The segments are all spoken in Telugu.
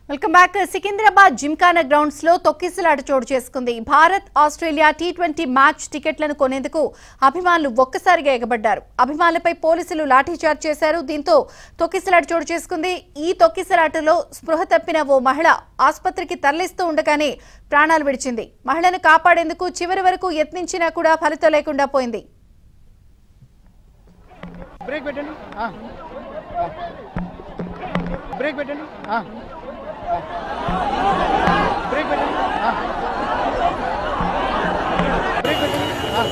Welcome back Secunderabad Gymkhana grounds లో తొక్కిసలాట చోటు చేసుకుంది Bharat Australia T twenty match టికెట్లను కొనేందుకు అభిమానులు ఒక్కసారిగా ఎగబడ్డారు అభిమానులపై పోలీసులు లాఠీచార్జ్ చేశారు దీంతో తొక్కిసలాట చోటు చేసుకుంది ఈ తొక్కిసలాటలో స్పృహ తప్పిన ఓ మహిళ ఆసుపత్రికి తరలిస్తూ ఉండగానే ప్రాణాలు విడిచింది మహిళను కాపాడేందుకు చివరి వరకు యత్నించినా కూడా ఫలితం లేకుండా పోయింది బ్రేక్ పెట్టండి ఆ. ఆ. బ్రేక్ పెట్టండి ఆ. ఆ. బ్రేక్ పెట్టండి ఆ. బ్రేక్ పెట్టండి ఆ.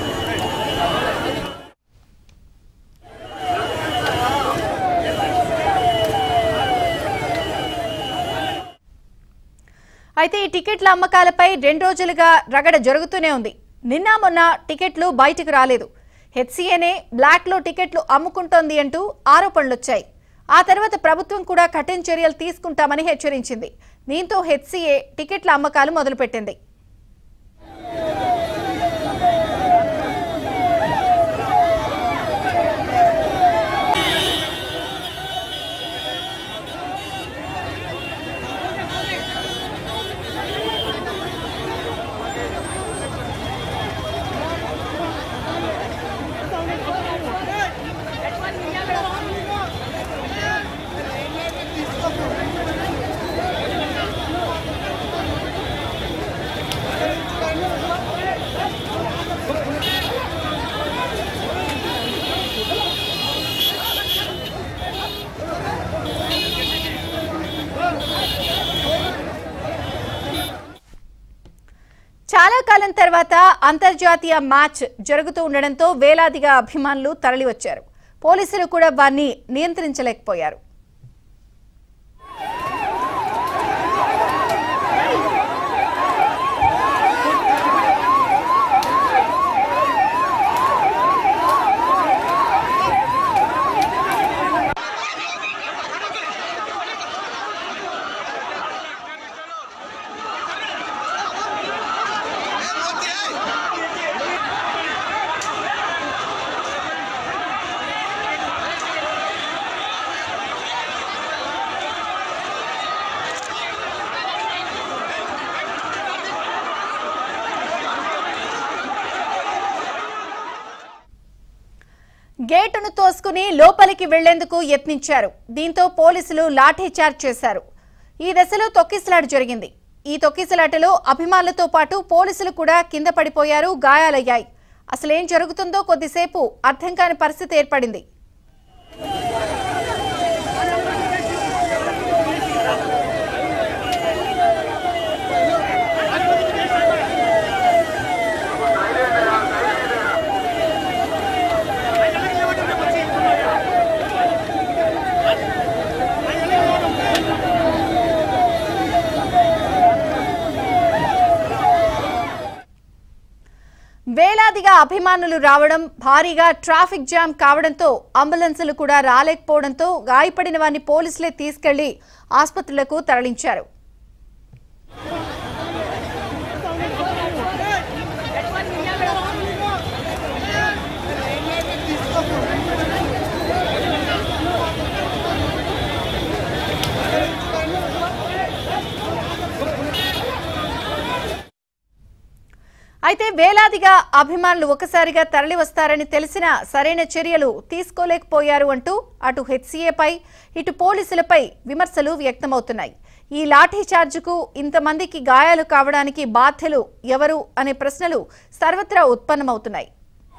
అయితే ఈ టికెట్ల అమ్మకాలపై రెండు రోజులుగా రగడ జరుగుతూనే ఉంది నిన్న మొన్న టికెట్లు బయటకు రాలేదు హెచ్సిఏనే బ్లాక్లో టికెట్లు అమ్ముకుంటోంది అంటూ ఆరోపణలొచ్చాయి ఆ తర్వాత ప్రభుత్వం కూడా కఠిన చర్యలు తీసుకుంటామని హెచ్చరించింది దీంతో హెచ్సిఏ టికెట్ల అమ్మకాలు మొదలుపెట్టింది చాలా కాలం తర్వాత అంతర్జాతీయ మ్యాచ్ జరుగుతూ ఉండడంతో వేలాదిగా అభిమానులు తరలివచ్చారు పోలీసులు కూడా వారిని నియంత్రించలేకపోయారు గేటును తోసుకుని లోపలికి వెళ్లేందుకు యత్నించారు దీంతో పోలీసులు లాఠీచార్జ్ చేశారు ఈ దశలో తొక్కిసలాట జరిగింది ఈ తొక్కిసలాటలో అభిమానులతో పాటు పోలీసులు కూడా కింద పడిపోయారు గాయాలయ్యాయి అసలేం జరుగుతుందో కొద్దిసేపు అర్థం కాని పరిస్థితి ఏర్పడింది వేలాదిగా అభిమానులు రావడం భారీగా ట్రాఫిక్ జామ్ కావడంతో అంబులెన్సులు కూడా రాలేకపోవడంతో గాయపడిన వారిని పోలీసులే తీసుకెళ్లి ఆసుపత్రులకు తరలించారు అయితే వేలాదిగా అభిమానులు ఒకసారిగా తరలి వస్తారని తెలిసినా సరైన చర్యలు తీసుకోలేకపోయారు అంటూ అటు హెచ్సీఏపై ఇటు పోలీసులపై విమర్శలు వ్యక్తమవుతున్నాయి ఈ లాఠీ చార్జుకు ఇంతమందికి గాయాలు కావడానికి బాధ్యులు ఎవరు అనే ప్రశ్నలు సర్వత్రా ఉత్పన్నమవుతున్నాయి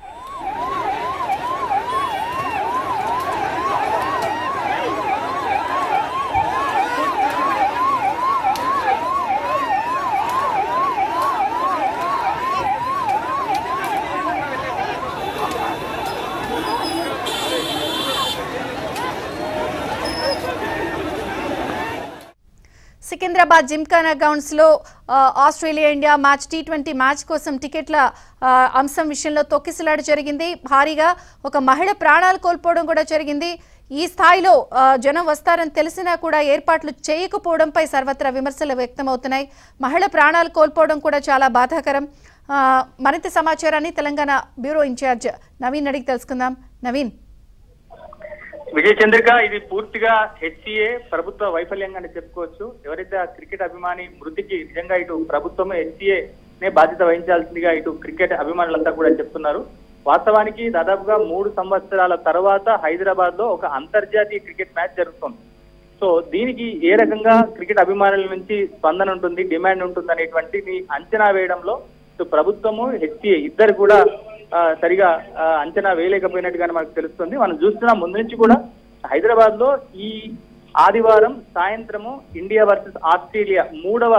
సికింద్రాబాద్ జిమ్ఖానా గ్రౌండ్స్ లో ఆ, Australia India match T twenty match కోసం టికెట్ల ఆ, అంశం విషయంలో తొక్కిసలాట జరిగింది భారీగా ఒక మహిళ ప్రాణాలు కోల్పోవడం కూడా జరిగింది ఈ స్థాయిలో ఆ, జనం వస్తారని తెలిసినా కూడా ఏర్పాట్లు చేయకపోవడంపై సర్వత్రా విమర్శలు వ్యక్తమవుతున్నాయి మహిళ ప్రాణాలు కోల్పోవడం కూడా చాలా బాధాకరం ఆ, మరింత సమాచారాన్ని తెలంగాణ బ్యూరో ఇన్ఛార్జ్ నవీన్ అడిగి తెలుసుకుందాం నవీన్ విజయ చంద్రిక ఇది పూర్తిగా హెచ్సిఏ ప్రభుత్వ వైఫల్యంగానే చెప్పుకోవచ్చు ఎవరైతే ఆ క్రికెట్ అభిమాని మృతికి నిజంగా ఇటు ప్రభుత్వం హెచ్సిఏ నే బాధ్యత వహించాల్సిందిగా ఇటు క్రికెట్ అభిమానులంతా కూడా చెప్తున్నారు వాస్తవానికి దాదాపుగా మూడు సంవత్సరాల తర్వాత హైదరాబాద్ లో ఒక అంతర్జాతీయ క్రికెట్ మ్యాచ్ జరుగుతుంది సో దీనికి ఏ రకంగా క్రికెట్ అభిమానుల నుంచి స్పందన ఉంటుంది డిమాండ్ ఉంటుంది అనేటువంటిది అంచనా వేయడంలో సో ప్రభుత్వము హెచ్సిఏ ఇద్దరు కూడా ఆ, సరిగా ఆ, అంచనా వేయలేకపోయినట్టుగానే మనకు తెలుస్తుంది మనం చూస్తున్నాం ముందు నుంచి కూడా హైదరాబాద్ లో ఈ ఆదివారం సాయంత్రము ఇండియా వర్సెస్ ఆస్ట్రేలియా మూడవ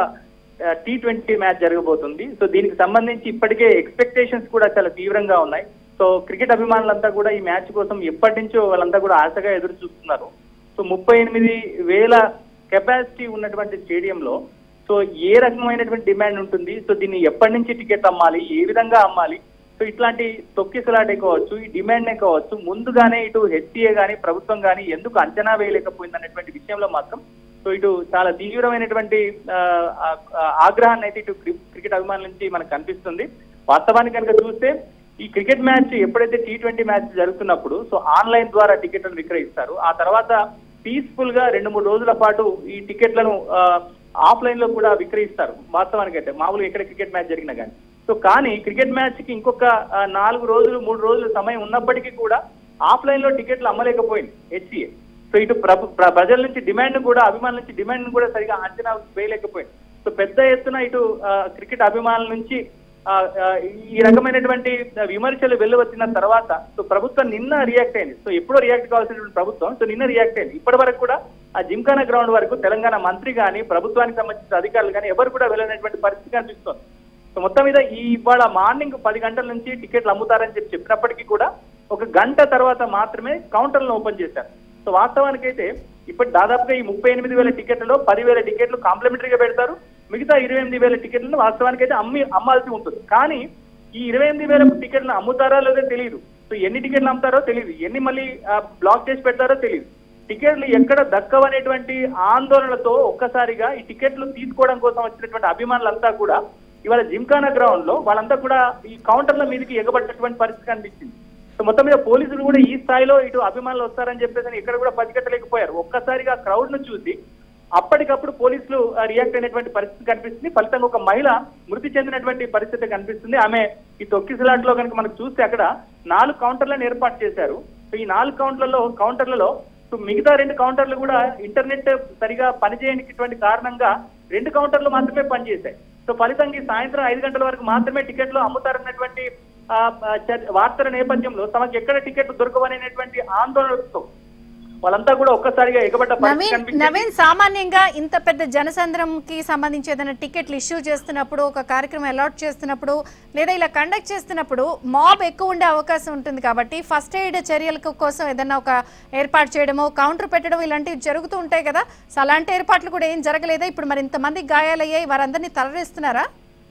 టీ ట్వంటీ మ్యాచ్ జరగబోతుంది సో దీనికి సంబంధించి ఇప్పటికే ఎక్స్పెక్టేషన్స్ కూడా చాలా తీవ్రంగా ఉన్నాయి సో క్రికెట్ అభిమానులంతా కూడా ఈ మ్యాచ్ కోసం ఎప్పటి నుంచో వాళ్ళంతా కూడా ఆశగా ఎదురు చూస్తున్నారు సో ముప్పై ఎనిమిది వేల కెపాసిటీ ఉన్నటువంటి స్టేడియంలో సో ఏ రకమైనటువంటి డిమాండ్ ఉంటుంది సో దీన్ని ఎప్పటి నుంచి టికెట్ అమ్మాలి ఏ విధంగా అమ్మాలి సో ఇట్లాంటి తొక్కిసలాటే కావచ్చు ఈ డిమాండ్నే కావచ్చు ముందుగానే ఇటు హెచ్సిఏ గానీ ప్రభుత్వం గానీ ఎందుకు అంచనా వేయలేకపోయింది అనేటువంటి విషయంలో మాత్రం సో ఇటు చాలా తీవ్రమైనటువంటి ఆ, ఆ, ఆగ్రహాన్ని అయితే ఇటు క్రి- క్రికెట్ అభిమానుల నుంచి మనకు కనిపిస్తుంది వాస్తవానికి కనుక చూస్తే ఈ క్రికెట్ మ్యాచ్ ఎప్పుడైతే టీ ట్వంటీ మ్యాచ్ జరుగుతున్నప్పుడు సో ఆన్లైన్ ద్వారా టికెట్లను విక్రయిస్తారు ఆ తర్వాత పీస్ఫుల్ గా రెండు మూడు రోజుల పాటు ఈ టికెట్లను ఆఫ్లైన్ లో కూడా విక్రయిస్తారు వాస్తవానికి అయితే మామూలుగా ఎక్కడ క్రికెట్ మ్యాచ్ జరిగినా కానీ సో కానీ క్రికెట్ మ్యాచ్ కి ఇంకొక ఆ, నాలుగు రోజులు మూడు రోజుల సమయం ఉన్నప్పటికీ కూడా ఆఫ్లైన్ లో టికెట్లు అమ్మలేకపోయింది హెచ్సిఏ సో ఇటు ప్రభు ప్ర- ప్రజల నుంచి డిమాండ్ కూడా అభిమానుల నుంచి డిమాండ్ కూడా సరిగా అంచనా వేయలేకపోయింది సో పెద్ద ఎత్తున ఇటు ఆ, క్రికెట్ అభిమానుల నుంచి ఆ, ఆ, ఈ రకమైనటువంటి విమర్శలు వెల్లువచ్చిన తర్వాత సో ప్రభుత్వం నిన్న రియాక్ట్ అయింది సో ఎప్పుడో రియాక్ట్ కావాల్సినటువంటి ప్రభుత్వం సో నిన్న రియాక్ట్ అయింది ఇప్పటి వరకు కూడా ఆ జిమ్ఖానా గ్రౌండ్ వరకు తెలంగాణ మంత్రి కానీ ప్రభుత్వానికి సంబంధించిన అధికారులు కానీ ఎవరు కూడా వెళ్ళినటువంటి పరిస్థితి కనిపిస్తుంది సో మొత్తం మీద ఈ ఇవాళ మార్నింగ్ పది గంటల నుంచి టికెట్లు అమ్ముతారని చెప్పి చెప్పినప్పటికీ కూడా ఒక గంట తర్వాత మాత్రమే కౌంటర్లను ఓపెన్ చేశారు సో వాస్తవానికి అయితే ఇప్పుడు దాదాపుగా ఈ ముప్పై ఎనిమిది వేల టికెట్లలో పదివేల టికెట్లు కాంప్లిమెంటరీగా పెడతారు మిగతా ఇరవై ఎనిమిది వేల టికెట్లను వాస్తవానికి అయితే అమ్మి అమ్మాల్సి ఉంటుంది కానీ ఈ ఇరవై ఎనిమిది వేల టికెట్లను అమ్ముతారా లేదో తెలియదు సో ఎన్ని టికెట్లు అమ్ముతారో తెలియదు ఎన్ని మళ్ళీ ఆ, బ్లాక్ చేసి పెడతారో తెలియదు టికెట్లు ఎక్కడ దక్కవనేటువంటి ఆందోళనలతో ఒక్కసారిగా ఈ టికెట్లు తీసుకోవడం కోసం వచ్చినటువంటి అభిమానులంతా కూడా ఇవాళ జిమ్ఖానా గ్రౌండ్ లో వాళ్ళంతా కూడా ఈ కౌంటర్ల మీదకి ఎగబట్టినటువంటి పరిస్థితి కనిపించింది సో మొత్తం మీద పోలీసులు కూడా ఈ స్థాయిలో ఇటు అభిమానులు వస్తారని చెప్పేసి ఇక్కడ కూడా పసిగట్టలేకపోయారు ఒక్కసారిగా క్రౌడ్ ను చూసి అప్పటికప్పుడు పోలీసులు రియాక్ట్ అయినటువంటి పరిస్థితి కనిపిస్తుంది ఫలితంగా ఒక మహిళ మృతి చెందినటువంటి పరిస్థితి కనిపిస్తుంది ఆమె ఈ తొక్కిసలాట్ లో కనుక మనకు చూస్తే అక్కడ నాలుగు కౌంటర్లను ఏర్పాటు చేశారు సో ఈ నాలుగు కౌంటర్లలో కౌంటర్లలో సో మిగతా రెండు కౌంటర్లు కూడా ఇంటర్నెట్ సరిగా పనిచేయనిటువంటి కారణంగా రెండు కౌంటర్లు మాత్రమే పనిచేశాయి సో ఫలితంగా ఈ సాయంత్రం ఐదు గంటల వరకు మాత్రమే టికెట్లు అమ్ముతారన్నటువంటి ఆ, ఆ, చర్- వార్తల నేపథ్యంలో తమకు ఎక్కడ టికెట్లు దొరకవనేటువంటి ఆందోళనతో వాళ్ళంతా కూడా ఒక్కసారిగా ఎగబడ్డ పరిస్థితి నవీన్ కనిపించింది. నవీన్ సామాన్యంగా ఇంత పెద్ద జనసంద్రంకి సంబంధించి ఏదైనా టికెట్లు ఇష్యూ చేస్తున్నప్పుడు ఒక కార్యక్రమం అలాట్ చేస్తున్నప్పుడు లేదా ఇలా కండక్ట్ చేస్తున్నప్పుడు మాబ్ ఎక్కువ ఉండే అవకాశం ఉంటుంది కాబట్టి ఫస్ట్ ఎయిడ్ చర్యల కోసం ఏదైనా ఒక ఏర్పాటు చేయడమో కౌంటర్ పెట్టడం ఇలాంటివి జరుగుతూ ఉంటాయి కదా సో అలాంటి ఏర్పాట్లు కూడా ఏం జరగలేదా ఇప్పుడు మరి ఇంతమంది గాయాలయ్యాయి వారందరినీ తరలిస్తున్నారా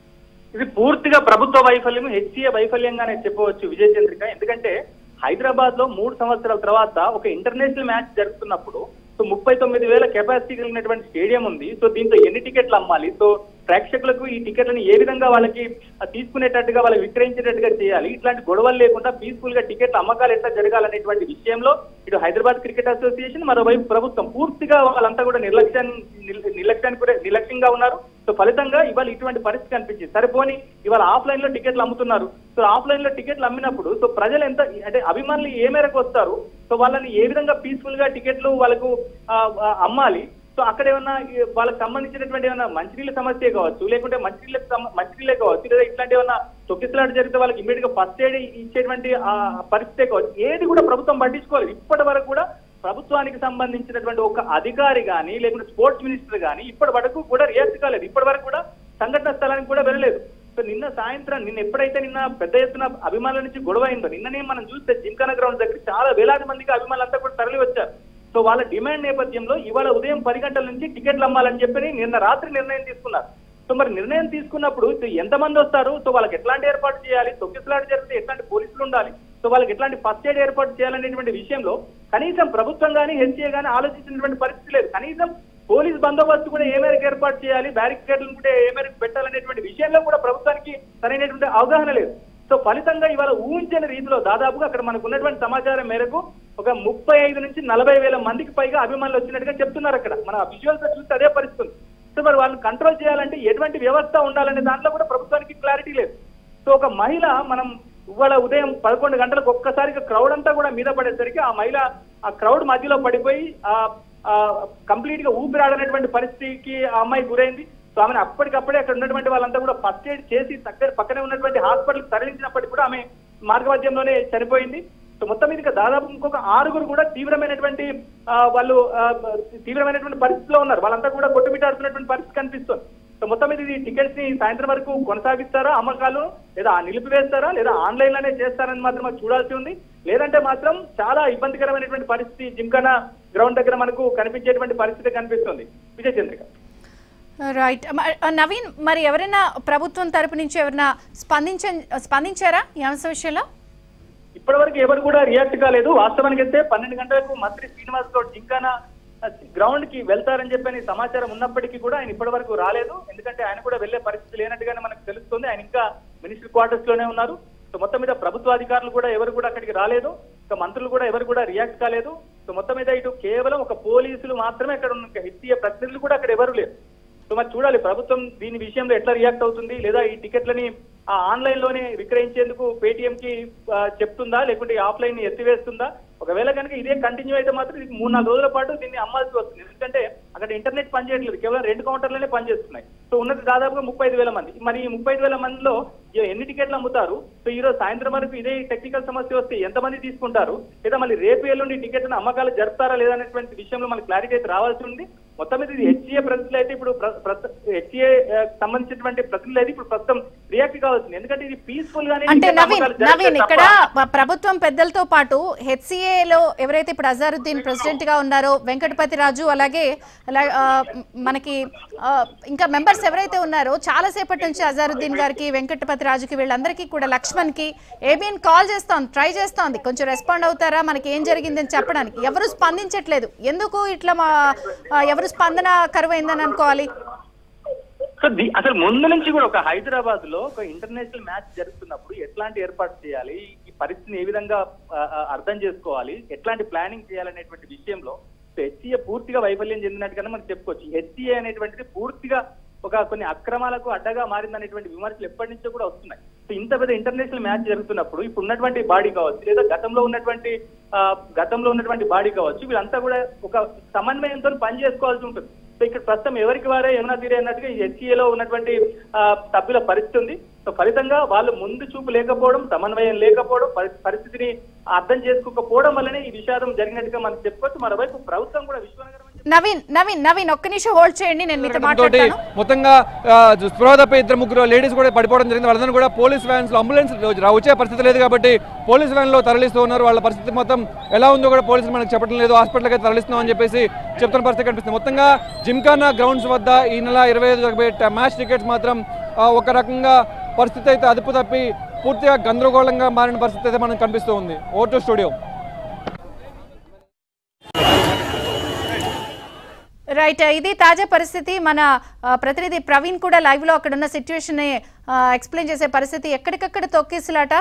ఇది పూర్తిగా ప్రభుత్వ వైఫల్యం హెచ్సిఏ వైఫల్యంగానే చెప్పవచ్చు విజయ చంద్రిక ఎందుకంటే హైదరాబాద్ లో మూడు సంవత్సరాల తర్వాత ఒక ఇంటర్నేషనల్ మ్యాచ్ జరుగుతున్నప్పుడు సో ముప్పై తొమ్మిది వేల కెపాసిటీ కలిగినటువంటి స్టేడియం ఉంది సో దీంతో ఎన్ని టికెట్లు అమ్మాలి సో ప్రేక్షకులకు ఈ టికెట్లను ఏ విధంగా వాళ్ళకి ఆ, తీసుకునేటట్టుగా వాళ్ళకి విక్రయించేటట్టుగా చేయాలి ఇట్లాంటి గొడవలు లేకుండా పీస్ఫుల్ గా టికెట్ల అమ్మకాలు ఎట్లా జరగాలనేటువంటి విషయంలో ఇటు హైదరాబాద్ క్రికెట్ అసోసియేషన్ మరోవైపు ప్రభుత్వం పూర్తిగా వాళ్ళంతా కూడా నిర్లక్ష్యం నిర్- నిర్లక్ష్యానికి కూడా- నిర్లక్ష్యంగా ఉన్నారు సో ఫలితంగా ఇవాళ ఇటువంటి పరిస్థితి కనిపించింది సరిపోని ఇవాళ ఆఫ్లైన్ లో టికెట్లు అమ్ముతున్నారు సో ఆఫ్లైన్ లో టికెట్లు అమ్మినప్పుడు సో ప్రజలు ఎంత అంటే అభిమానులు ఏ మేరకు వస్తారు సో వాళ్ళని ఏ విధంగా పీస్ఫుల్ గా టికెట్లు వాళ్ళకు ఆ, ఆ, అమ్మాలి సో అక్కడ ఏమన్నా ఈ వాళ్ళకి సంబంధించినటువంటి ఏమైనా మంచినీళ్ళ సమస్య కావచ్చు లేకుంటే మంచినీళ్ళకి సంబ- మంచినీళ్ళే కావచ్చు లేదా ఇట్లాంటి ఏమన్నా తొక్కిసలాట జరిగితే వాళ్ళకి ఇమీడియట్ గా ఫస్ట్ ఎయిడ్ ఇచ్చేటువంటి ఆ పరిస్థితే కావచ్చు ఏది కూడా ప్రభుత్వం పట్టించుకోలేదు ఇప్పటి వరకు కూడా ప్రభుత్వానికి సంబంధించినటువంటి ఒక అధికారి కానీ లేకుంటే స్పోర్ట్స్ మినిస్టర్ కానీ ఇప్పటి వరకు కూడా రియాక్ట్ కాలేదు ఇప్పటి వరకు కూడా సంఘటన స్థలానికి కూడా వెళ్ళలేదు సో నిన్న సాయంత్రం నిన్న ఎప్పుడైతే నిన్న పెద్ద ఎత్తున అభిమానుల నుంచి గొడవ అయిందో నిన్ననే మనం చూస్తే జింకానా గ్రౌండ్ దగ్గర చాలా వేలాది మందికి అభిమానులంతా కూడా తరలి వచ్చారు సో వాళ్ళ డిమాండ్ నేపథ్యంలో ఇవాళ ఉదయం పది గంటల నుంచి టికెట్లు అమ్మాలని చెప్పి నిన్న రాత్రి నిర్ణయం తీసుకున్నారు సో మరి నిర్ణయం తీసుకున్నప్పుడు సో ఎంతమంది వస్తారు సో వాళ్ళకి ఎట్లాంటి ఏర్పాటు చేయాలి తొక్కిసలాట జరిగితే ఎట్లాంటి పోలీసులు ఉండాలి సో వాళ్ళకి ఎట్లాంటి ఫస్ట్ ఎయిడ్ ఏర్పాటు చేయాలనేటువంటి విషయంలో కనీసం ప్రభుత్వం కానీ హెచ్ఏ కానీ ఆలోచించినటువంటి పరిస్థితి లేదు కనీసం పోలీస్ బందోబస్తు కూడా ఏ మేరకు ఏర్పాటు చేయాలి బ్యారికేడ్లను కూడా ఏ మేరకు పెట్టాలనేటువంటి విషయంలో కూడా ప్రభుత్వానికి సరైనటువంటి అవగాహన లేదు సో ఫలితంగా ఇవాళ ఊహించని రీతిలో దాదాపుగా అక్కడ మనకు ఉన్నటువంటి సమాచారం మేరకు ఒక ముప్పై ఐదు నుంచి నలభై వేల మందికి పైగా అభిమానులు వచ్చినట్టుగా చెప్తున్నారు అక్కడ మన విజువల్స్ చూస్తే అదే పరిస్థితి ఉంది. సో మరి వాళ్ళని కంట్రోల్ చేయాలంటే ఎటువంటి వ్యవస్థ ఉండాలనే దాంట్లో కూడా ప్రభుత్వానికి క్లారిటీ లేదు సో ఒక మహిళ మనం ఇవాళ ఉదయం పదకొండు గంటలకు ఒక్కసారిగా క్రౌడ్ అంతా కూడా మీద పడేసరికి ఆ మహిళ ఆ క్రౌడ్ మధ్యలో పడిపోయి ఆ కంప్లీట్ గా ఊపిరాడనటువంటి పరిస్థితికి ఆ అమ్మాయి గురైంది సో ఆమెను అప్పటికప్పుడే అక్కడ ఉన్నటువంటి వాళ్ళంతా కూడా ఫస్ట్ ఎయిడ్ చేసి దగ్గర పక్కనే ఉన్నటువంటి హాస్పిటల్ తరలించినప్పటికీ కూడా ఆమె మార్గమధ్యంలోనే చనిపోయింది సో మొత్తం మీద దాదాపు ఇంకొక ఆరుగురు కూడా తీవ్రమైనటువంటి ఆ, వాళ్ళు ఆ, తీవ్రమైనటువంటి పరిస్థితిలో ఉన్నారు వాళ్ళంతా కూడా కొట్టుమిట్టాడుతున్నటువంటి పరిస్థితి కనిపిస్తుంది సో మొత్తం మీద ఈ టికెట్స్ ని సాయంత్రం వరకు కొనసాగిస్తారా అమ్మకాలు లేదా నిలిపివేస్తారా లేదా ఆన్లైన్ లోనే చేస్తారని మాత్రం మనం చూడాల్సి ఉంది లేదంటే మాత్రం చాలా ఇబ్బందికరమైనటువంటి పరిస్థితి జిమ్ఖానా గ్రౌండ్ దగ్గర మనకు కనిపించేటువంటి పరిస్థితి కనిపిస్తుంది విజయ్ చంద్రిక రైట్ మ- నవీన్ మరి ఎవరైనా ప్రభుత్వం తరపు నుంచి ఎవరైనా స్పందించ స్పందించారా ఈ అంశం విషయంలో ఇప్పటి వరకు ఎవరు కూడా రియాక్ట్ కాలేదు వాస్తవానికి అయితే పన్నెండు గంటలకు మంత్రి శ్రీనివాస్ గౌడ్ జింకానా గ్రౌండ్ కి వెళ్తారని చెప్పని సమాచారం ఉన్నప్పటికీ కూడా ఆయన ఇప్పటి వరకు రాలేదు ఎందుకంటే ఆయన కూడా వెళ్లే పరిస్థితి లేనట్టుగానే మనకు తెలుస్తుంది ఆయన ఇంకా మినిస్టర్ క్వార్టర్స్ లోనే ఉన్నారు సో మొత్తం మీద ప్రభుత్వ అధికారులు కూడా ఎవరు కూడా అక్కడికి రాలేదు సో మంత్రులు కూడా ఎవరు కూడా రియాక్ట్ కాలేదు సో మొత్తం మీద ఇటు కేవలం ఒక పోలీసులు మాత్రమే అక్కడ ఉన్న హెచ్సీఏ ప్రతినిధులు కూడా అక్కడ ఎవరు లేరు సో మరి చూడాలి ప్రభుత్వం దీని విషయంలో ఎట్లా రియాక్ట్ అవుతుంది లేదా ఈ టికెట్లని ఆ ఆన్లైన్ లోనే విక్రయించేందుకు పేటిఎం కి ఆ, చెప్తుందా లేకుంటే ఆఫ్లైన్ ని ఎత్తివేస్తుందా ఒకవేళ కనుక ఇదే కంటిన్యూ అయితే మాత్రం ఇది మూడు నాలుగు రోజుల పాటు దీన్ని అమ్మాల్సి వస్తుంది ఎందుకంటే అక్కడ ఇంటర్నెట్ పనిచేయట్లేదు కేవలం రెండు కౌంటర్లనే పనిచేస్తున్నాయి సో ఉన్నది దాదాపుగా ముప్పై ఐదు వేల మంది మరి ఈ ముప్పై ఐదు వేల మందిలో ఎ- ఎన్ని టికెట్లు అమ్ముతారు సో ఈ రోజు సాయంత్రం వరకు ఇదే టెక్నికల్ సమస్య వస్తే ఎంతమంది తీసుకుంటారు లేదా మళ్ళీ రేపు ఎల్లుండి టికెట్లను అమ్మకాలు జరుపుతారా లేదా అనేటువంటి విషయంలో మనకి క్లారిటీ అయితే రావాల్సి ఉంది మొత్తం మీద ఇది హెచ్ఏ ప్రతినిధులు అయితే ఇప్పుడు హెచ్ఏ సంబంధించినటువంటి ప్రతినిధులు అయితే ఇప్పుడు ప్రస్తుతం రియాక్ట్ కావాల్సింది ఎందుకంటే ఇది పీస్ఫుల్ గానే అంటే టికెట్ నవీన్ అమ్మకాలు జరిగితే నవీన్ తప్ప- ఇక్కడ ప- ప్రభుత్వం పెద్దలతో పాటు HCA లో ఎవరైతే ఇప్పుడు అజారుద్దీన్ ప్రెసిడెంట్ గా ఉన్నారో వెంకటపతి రాజు అలాగే అలా- ఆ, మనకి ఆ, ఇంకా మెంబర్స్ ఎవరైతే ఉన్నారో చాలా సేపటి నుంచి అజారుద్దీన్ గారికి వెంకటపతి రాజుకి వీళ్ళందరికీ కూడా లక్ష్మణ్ కి ఏబిఎన్ కాల్ చేస్తోంది ట్రై చేస్తోంది కొంచెం రెస్పాండ్ అవుతారా మనకి ఏం జరిగిందని చెప్పడానికి ఎవరు స్పందించట్లేదు ఎందుకు ఇట్లా మా ఆ, ఎవరు స్పందన కరువైందని అనుకోవాలి సో ది- అసలు ముందు నుంచి కూడా ఒక హైదరాబాద్ లో ఒక ఇంటర్నేషనల్ మ్యాచ్ జరుగుతున్నప్పుడు ఎట్లాంటి ఏర్పాటు చేయాలి ఈ పరిస్థితిని ఏ విధంగా ఆ, ఆ, అర్థం చేసుకోవాలి ఎట్లాంటి ప్లానింగ్ చేయాలనేటువంటి విషయంలో హెచ్సిఏ పూర్తిగా వైఫల్యం చెందినట్టుగానే మనం చెప్పుకోవచ్చు హెచ్సిఏ అనేటువంటిది పూర్తిగా ఒక కొన్ని అక్రమాలకు అడ్డగా మారిందనేటువంటి విమర్శలు ఎప్పటి నుంచో కూడా వస్తున్నాయి సో ఇంత పెద్ద ఇంటర్నేషనల్ మ్యాచ్ జరుగుతున్నప్పుడు ఇప్పుడు ఉన్నటువంటి బాడీ కావచ్చు లేదా గతంలో ఉన్నటువంటి ఆ, గతంలో ఉన్నటువంటి బాడీ కావచ్చు వీళ్ళంతా కూడా ఒక సమన్వయంతో పని చేసుకోవాల్సి ఉంటుంది సో ఇక్కడ ప్రస్తుతం ఎవరికి వారే యమునా తీరే అన్నట్టుగా ఈ హెచ్ఏలో ఉన్నటువంటి ఆ, సభ్యుల పరిస్థితి ఉంది సో ఫలితంగా వాళ్ళు ముందు చూపు లేకపోవడం సమన్వయం లేకపోవడం పరి- పరిస్థితిని అర్థం చేసుకోకపోవడం వల్లనే ఈ విషాదం జరిగినట్టుగా మనం చెప్పుకోవచ్చు మరోవైపు ప్రభుత్వం కూడా విశ్వనగరం నవీన్ నవీన్ నవీన్ ఒక్క నిమిషం హోల్డ్ చేయండి నేను మీతో తోటి మాట్లాడతాను మొత్తంగా ఆ, స్పృహ తప్పి ఇద్దరు ముగ్గురు లేడీస్ కూడా పడిపోవడం జరిగింది వాళ్ళందరూ కూడా పోలీస్ వ్యాన్స్ లో అంబులెన్స్ రా- వచ్చే పరిస్థితి లేదు కాబట్టి పోలీస్ వ్యాన్ లో తరలిస్తూ ఉన్నారు వాళ్ళ పరిస్థితి మొత్తం ఎలా ఉందో కూడా పోలీసులు మనకు చెప్పడం లేదు హాస్పిటల్కి అయితే తరలిస్తున్నాం అని చెప్పేసి చెప్తున్న పరిస్థితి కనిపిస్తుంది మొత్తంగా జిమ్ఖానా గ్రౌండ్స్ వద్ద ఈ నెల ఇరవై ఐదు జరిగే మ్యాచ్ టికెట్స్ మాత్రం ఆ, ఒక రకంగా పరిస్థితి అయితే అదుపు తప్పి పూర్తిగా గందరగోళంగా మారిన పరిస్థితి అయితే మనకు కనిపిస్తూ ఉంది ఓ టు స్టూడియో రైట్ ఇది తాజా పరిస్థితి మన ఆ, ప్రతినిధి ప్రవీణ్ కూడా లైవ్ లో అక్కడ ఉన్న సిచ్యువేషన్ ఎక్స్ప్లెయిన్ చేసే పరిస్థితి ఎక్కడికక్కడ తొక్కేసిలాట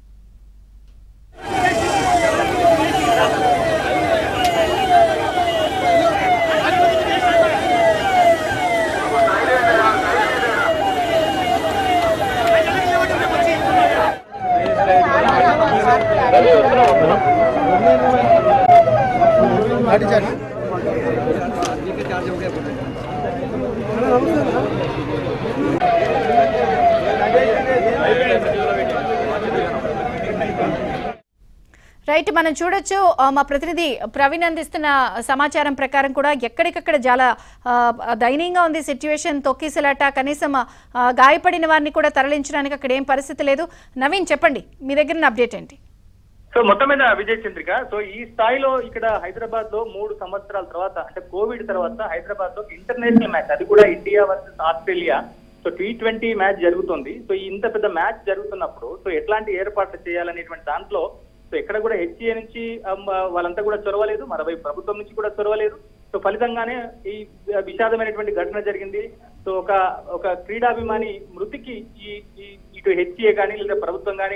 రైట్ మనం చూడొచ్చు ఆ, మా ప్రతినిధి ప్రవీణ్ అందిస్తున్న సమాచారం ప్రకారం కూడా ఎక్కడికక్కడ చాలా ఆ, దయనీయంగా ఉంది సిచ్యువేషన్ తొక్కిసలాట కనీసం ఆ, గాయపడిన వారిని కూడా తరలించడానికి అక్కడ ఏం పరిస్థితి లేదు నవీన్ చెప్పండి మీ దగ్గర ఉన్న అప్డేట్ ఏంటి సో మొత్తం మీద విజయ్ చంద్రిక సో ఈ స్థాయిలో ఇక్కడ హైదరాబాద్ లో మూడు సంవత్సరాల తర్వాత అంటే కోవిడ్ తర్వాత హైదరాబాద్ లో ఇంటర్నేషనల్ మ్యాచ్ అది కూడా India versus Australia so T twenty match జరుగుతుంది సో ఈ ఇంత పెద్ద మ్యాచ్ జరుగుతున్నప్పుడు సో ఎట్లాంటి ఏర్పాట్లు చేయాలనేటువంటి దాంట్లో సో ఎక్కడ కూడా హెచ్ఏ నుంచి అమ్, వాళ్ళంతా కూడా చొరవలేదు మరోవైపు ప్రభుత్వం నుంచి కూడా చొరవలేదు సో ఫలితంగానే ఈ విషాదమైనటువంటి ఘటన జరిగింది సో ఒక ఒక క్రీడాభిమాని మృతికి ఈ ఈ ఇటు హెచ్ఏ కానీ లేదా ప్రభుత్వం కానీ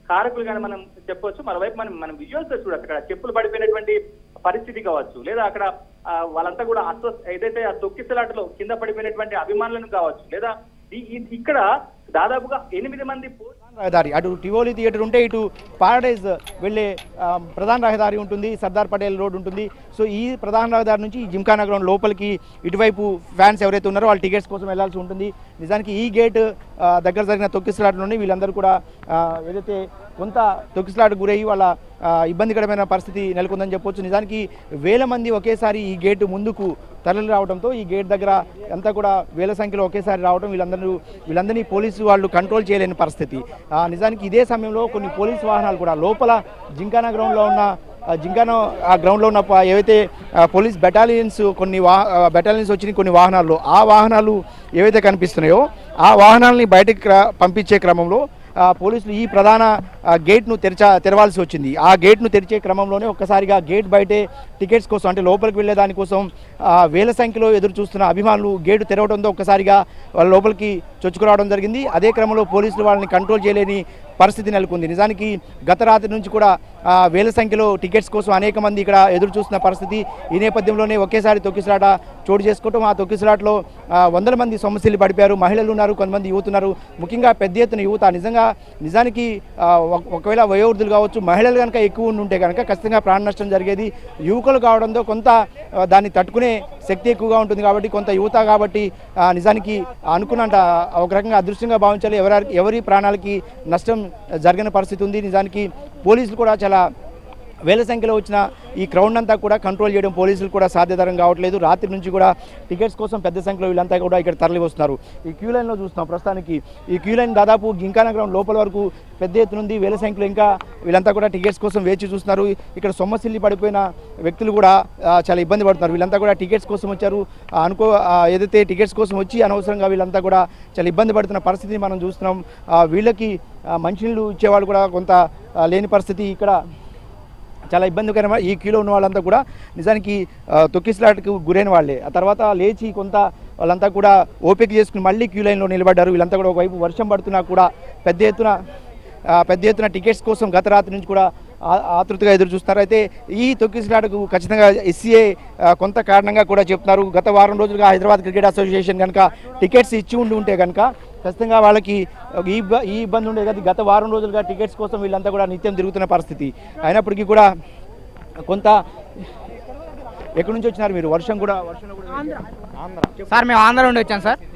కారకులుగానే మనం చెప్పొచ్చు మరోవైపు మనం మనం విజువల్స్ చూడొచ్చు అక్కడ చెప్పులు పడిపోయినటువంటి పరిస్థితి కావచ్చు లేదా అక్కడ ఆ, వాళ్ళంతా కూడా అస్వ ఏదైతే ఆ తొక్కిసలాటలో కింద పడిపోయినటువంటి అభిమానులను కావచ్చు లేదా ఈ- ఈ- ఇక్కడ దాదాపుగా ఎనిమిది మంది పో- రహదారి అటు టివోలి థియేటర్ ఉంటే ఇటు పారడైజ్ వెళ్ళే ఆ, ప్రధాన రహదారి ఉంటుంది సర్దార్ పటేల్ రోడ్ ఉంటుంది సో ఈ ప్రధాన రహదారి నుంచి ఈ జిమ్ఖానా గ్రౌండ్ లోపలికి ఇటువైపు ఫ్యాన్స్ ఎవరైతే ఉన్నారో వాళ్ళు టికెట్స్ కోసం వెళ్ళాల్సి ఉంటుంది నిజానికి ఈ గేట్ ఆ, దగ్గర జరిగిన తొక్కిసలాటలోనే వీళ్ళందరూ కూడా ఆ, ఏదైతే కొంత తొక్కిసలాటకు గురయ్యి వాళ్ళ ఆ, ఇబ్బందికరమైన పరిస్థితి నెలకొందని చెప్పొచ్చు నిజానికి వేల మంది ఒకేసారి ఈ గేటు ముందుకు తరలి రావడంతో ఈ గేట్ దగ్గర అంతా కూడా వేల సంఖ్యలో ఒకేసారి రావడం వీళ్ళందరూ వీళ్ళందరినీ పోలీసు వాళ్ళు కంట్రోల్ చేయలేని పరిస్థితి ఆ, నిజానికి ఇదే సమయంలో కొన్ని పోలీసు వాహనాలు కూడా లోపల జింకానా గ్రౌండ్లో ఉన్న ఆ జింకానా ఆ గ్రౌండ్లో ఉన్న ప- ఏవైతే ఆ, పోలీస్ బెటాలియన్స్ కొన్ని వా బెటాలియన్స్ వచ్చినాయి కొన్ని వాహనాల్లో ఆ వాహనాలు ఏవైతే కనిపిస్తున్నాయో ఆ వాహనాలని బయటకు క్ర- పంపించే క్రమంలో ఆ, పోలీసులు ఈ ప్రధాన ఆ, గేట్ను తెరచా తెరవాల్సి వచ్చింది ఆ గేట్ను తెరిచే క్రమంలోనే ఒక్కసారిగా గేట్ బయటే టికెట్స్ కోసం అంటే లోపలికి వెళ్ళే దానికోసం ఆ, వేల సంఖ్యలో ఎదురు చూస్తున్న అభిమానులు గేటు తెరవడంతో ఒక్కసారిగా వాళ్ళ లోపలికి చొచ్చుకురావడం జరిగింది అదే క్రమంలో పోలీసులు వాళ్ళని కంట్రోల్ చేయలేని పరిస్థితి నెలకొంది నిజానికి గత రాత్రి నుంచి కూడా ఆ, వేల సంఖ్యలో టికెట్స్ కోసం అనేక మంది ఇక్కడ ఎదురు చూస్తున్న పరిస్థితి ఈ నేపథ్యంలోనే ఒకేసారి తొక్కిసలాట చోటు చేసుకోవటం ఆ తొక్కిసలాటలో ఆ, వందల మంది సమస్యలు పడిపోయారు మహిళలు ఉన్నారు కొంతమంది యువత ఉన్నారు ముఖ్యంగా పెద్ద ఎత్తున యువత నిజంగా నిజానికి ఆ, ఒక- ఒకవేళ వయోవృద్ధులు కావచ్చు మహిళలు కనుక ఎక్కువ ఉండి ఉంటే కనుక ఖచ్చితంగా ప్రాణ నష్టం జరిగేది యువకులు కావడంతో కొంత ఆ, దాన్ని తట్టుకునే శక్తి ఎక్కువగా ఉంటుంది కాబట్టి కొంత యువత కాబట్టి ఆ, నిజానికి అనుకున్నంత ఒక రకంగా అదృష్టంగా భావించాలి ఎవరి ఎవరి ప్రాణాలకి నష్టం జరిగిన పరిస్థితి ఉంది నిజానికి పోలీసులు కూడా చాలా వేల సంఖ్యలో వచ్చిన ఈ క్రౌడ్ అంతా కూడా కంట్రోల్ చేయడం పోలీసులు కూడా సాధ్యతరం కావట్లేదు రాత్రి నుంచి కూడా టికెట్స్ కోసం పెద్ద సంఖ్యలో వీళ్ళంతా కూడా ఇక్కడ తరలి వస్తున్నారు ఈ క్యూ లైన్లో చూస్తున్నాం ప్రస్తుతానికి ఈ క్యూ లైన్ దాదాపు గింకానా గ్రౌండ్ లోపల వరకు పెద్ద ఎత్తున ఉంది వేల సంఖ్యలో ఇంకా వీళ్ళంతా కూడా టికెట్స్ కోసం వేచి చూస్తున్నారు ఇక్కడ సొమ్మసిల్లి పడిపోయిన వ్యక్తులు కూడా ఆ, చాలా ఇబ్బంది పడుతున్నారు వీళ్ళంతా కూడా టికెట్స్ కోసం వచ్చారు ఆ, అనుకో ఆ, ఏదైతే టికెట్స్ కోసం వచ్చి అనవసరంగా వీళ్ళంతా కూడా చాలా ఇబ్బంది పడుతున్న పరిస్థితిని మనం చూస్తున్నాం ఆ, వీళ్ళకి ఆ, మంచినీళ్ళు ఇచ్చేవాళ్ళు కూడా కొంత ఆ, లేని పరిస్థితి ఇక్కడ చాలా ఇబ్బందికరమైన ఈ క్యూలో ఉన్న వాళ్ళంతా కూడా నిజానికి ఆ, తొక్కిసలాటకు గురైన వాళ్ళే ఆ తర్వాత లేచి కొంత వాళ్ళంతా కూడా ఓపిక చేసుకుని మళ్ళీ క్యూ లైన్లో నిలబడ్డారు వీళ్ళంతా కూడా ఒకవైపు వర్షం పడుతున్నా కూడా పెద్ద ఎత్తున ఆ, పెద్ద ఎత్తున టికెట్స్ కోసం గత రాత్రి నుంచి కూడా ఆ- ఆతృతగా ఎదురు చూస్తున్నారు అయితే ఈ తొక్కిసలాటకు ఖచ్చితంగా ఎస్సీఏ కొంత కారణంగా కూడా చెప్తున్నారు గత వారం రోజులుగా హైదరాబాద్ క్రికెట్ అసోసియేషన్ కనుక టికెట్స్ ఇచ్చి ఉండి ఉంటే కనుక ఖచ్చితంగా వాళ్ళకి ఈ ఇబ్బ- ఈ ఇబ్బంది ఉండేది కదా గత వారం రోజులుగా టికెట్స్ కోసం వీళ్ళంతా కూడా నిత్యం తిరుగుతున్న పరిస్థితి అయినప్పటికీ కూడా కొంత ఎక్కడి నుంచి వచ్చినారు మీరు వర్షం కూడా వర్షంలో కూడా ఆంధ్ర సార్ మేము ఆంధ్ర నుండి వచ్చాం సార్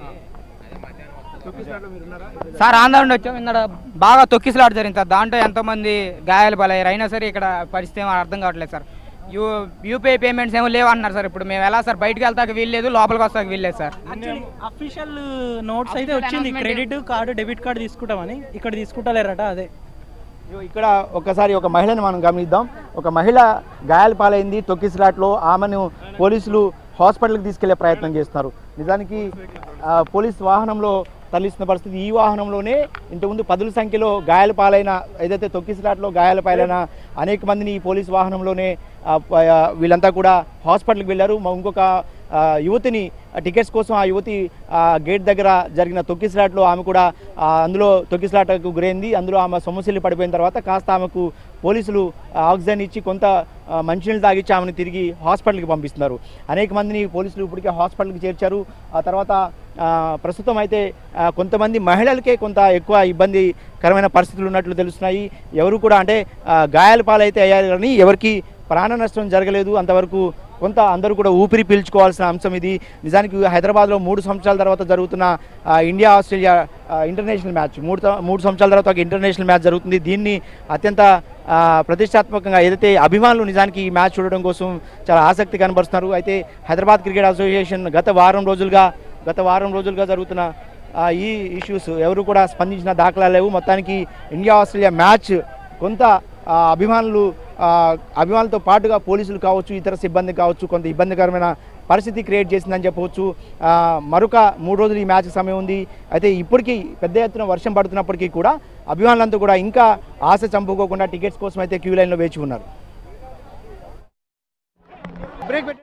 సార్ ఆంధ్ర నుండి వచ్చాం ఇక్కడ బాగా తొక్కిసలాట జరిగింది సార్ దాంట్లో ఎంతోమంది గాయాలు పాలయ్యారు అయినా సరే ఇక్కడ పరిస్థితి ఏమో అర్థం కావట్లేదు సార్ యూ యూపీఐ పేమెంట్స్ ఏమో లేవన్నారు సార్ ఇప్పుడు మేము ఎలా సార్ బయటికి వెళ్తాక వీల్లేదు లోపలికి వస్తాక వీల్లేదు సార్ అఫీషియల్ నోట్స్ అయితే వచ్చింది క్రెడిట్ కార్డు డెబిట్ కార్డు తీసుకుంటామని ఇక్కడ తీసుకుంటలేరట అదే ఇగో ఇక్కడ ఒకసారి ఒక మహిళను మనం గమనిద్దాం ఒక మహిళ గాయాల పాలైంది తొక్కిసలాట్లో ఆమెను పోలీసులు హాస్పిటల్కి తీసుకెళ్లే ప్రయత్నం చేస్తున్నారు నిజానికి ఆ, పోలీస్ వాహనంలో తరలిస్తున్న పరిస్థితి ఈ వాహనంలోనే ఇంతకుముందు పదుల సంఖ్యలో గాయాల పాలైన ఏదైతే తొక్కిసలాట్లో గాయాల పాలైన అనేక మందిని ఈ పోలీస్ వాహనంలోనే ఆ, ప- ఆ, వీళ్ళంతా కూడా హాస్పిటల్కి వెళ్ళారు మ- ఇంకొక ఆ, యువతిని ఆ, టికెట్స్ కోసం ఆ యువతి ఆ, గేట్ దగ్గర జరిగిన తొక్కిసలాట్లో ఆమె కూడా ఆ, అందులో తొక్కిసలాటకు గురైంది అందులో ఆమె సమస్యలు పడిపోయిన తర్వాత కాస్త ఆమెకు పోలీసులు ఆ, ఆక్సిజన్ ఇచ్చి కొంత ఆ, మంచినీళ్ళు తాగిచ్చి ఆమెను తిరిగి హాస్పిటల్కి పంపిస్తున్నారు అనేక మందిని పోలీసులు ఇప్పటికే హాస్పిటల్కి చేర్చారు ఆ తర్వాత ఆ, ప్రస్తుతం అయితే ఆ, కొంతమంది మహిళలకే కొంత ఎక్కువ ఇబ్బందికరమైన పరిస్థితులు ఉన్నట్లు తెలుస్తున్నాయి ఎవరు కూడా అంటే ఆ, గాయాల పాలైతే అయ్యారు కానీ ఎవరికి ప్రాణ నష్టం జరగలేదు అంతవరకు కొంత అందరూ కూడా ఊపిరి పీల్చుకోవాల్సిన అంశం ఇది నిజానికి హైదరాబాద్లో మూడు సంవత్సరాల తర్వాత జరుగుతున్న ఆ, ఇండియా ఆస్ట్రేలియా ఆ, ఇంటర్నేషనల్ మ్యాచ్ మూడు త- మూడు సంవత్సరాల తర్వాత ఒక ఇంటర్నేషనల్ మ్యాచ్ జరుగుతుంది దీన్ని అత్యంత ఆ, ప్రతిష్టాత్మకంగా ఏదైతే అభిమానులు నిజానికి ఈ మ్యాచ్ చూడడం కోసం చాలా ఆసక్తి కనబరుస్తున్నారు అయితే హైదరాబాద్ క్రికెట్ అసోసియేషన్ గత వారం రోజులుగా గత వారం రోజులుగా జరుగుతున్న ఆ, ఈ ఇష్యూస్ ఎవరు కూడా స్పందించిన దాఖలాలు లేవు మొత్తానికి ఇండియా ఆస్ట్రేలియా మ్యాచ్ కొంత ఆ, అభిమానులు ఆ, అభిమానులతో పాటుగా పోలీసులు కావచ్చు ఇతర సిబ్బంది కావచ్చు కొంత ఇబ్బందికరమైన పరిస్థితి క్రియేట్ చేసిందని చెప్పవచ్చు ఆ, మరొక మూడు రోజులు ఈ మ్యాచ్ సమయం ఉంది అయితే ఇప్పటికీ పెద్ద ఎత్తున వర్షం పడుతున్నప్పటికీ కూడా అభిమానులంతా కూడా ఇంకా ఆశ చంపుకోకుండా టికెట్స్ కోసం అయితే క్యూ లైన్లో వేచి ఉన్నారు బ్రేక్ పెట్టి